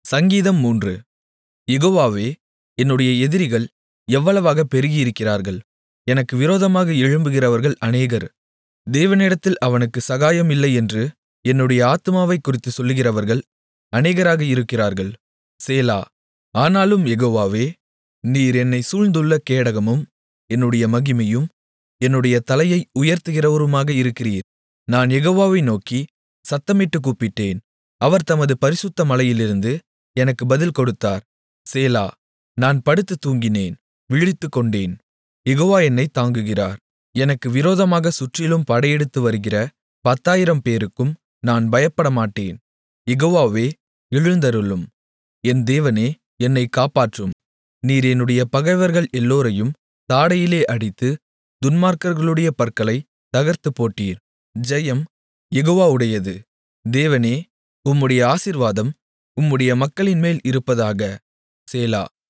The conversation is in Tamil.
சங்கீதம் மூன்று யெகோவாவே என்னுடைய எதிரிகள் எவ்வளவாகப் பெருகியிருக்கிறார்கள் எனக்கு விரோதமாக எழும்புகிறவர்கள் அநேகர் தேவனிடத்தில் அவனுக்குச் சகாயம் இல்லையென்று என்னுடைய ஆத்துமாவைக்குறித்துச் சொல்லுகிறவர்கள் அநேகராக இருக்கிறார்கள் சேலா ஆனாலும் யெகோவாவே நீர் என்னைச் சூழ்ந்துள்ள கேடகமும் என்னுடைய மகிமையும் என்னுடைய தலையை உயர்த்துகிறவருமாக இருக்கிறீர் நான் யெகோவாவை நோக்கி சத்தமிட்டுக் கூப்பிட்டேன் அவர் தமது பரிசுத்த மலையிலிருந்து எனக்கு பதில் கொடுத்தார் சேலா நான் படுத்துத் தூங்கினேன் விழித்துக்கொண்டேன் யெகோவா என்னைத் தாங்குகிறார் எனக்கு விரோதமாகச் சுற்றிலும் படையெடுத்து வருகிற பத்தாயிரம்பேருக்கும் நான் பயப்படமாட்டேன் யெகோவாவே எழுந்தருளும் என் தேவனே என்னைக் காப்பாற்றும் நீர் என்னுடைய பகைவர்கள் எல்லோரையும் தாடையிலே அடித்து துன்மார்க்கர்களுடைய பற்களைத் தகர்த்துப்போட்டீர் ஜெயம் யெகோவாவுடையது தேவனே உம்முடைய ஆசீர்வாதம் உம்முடைய மக்களின்மேல் இருப்பதாக சேலா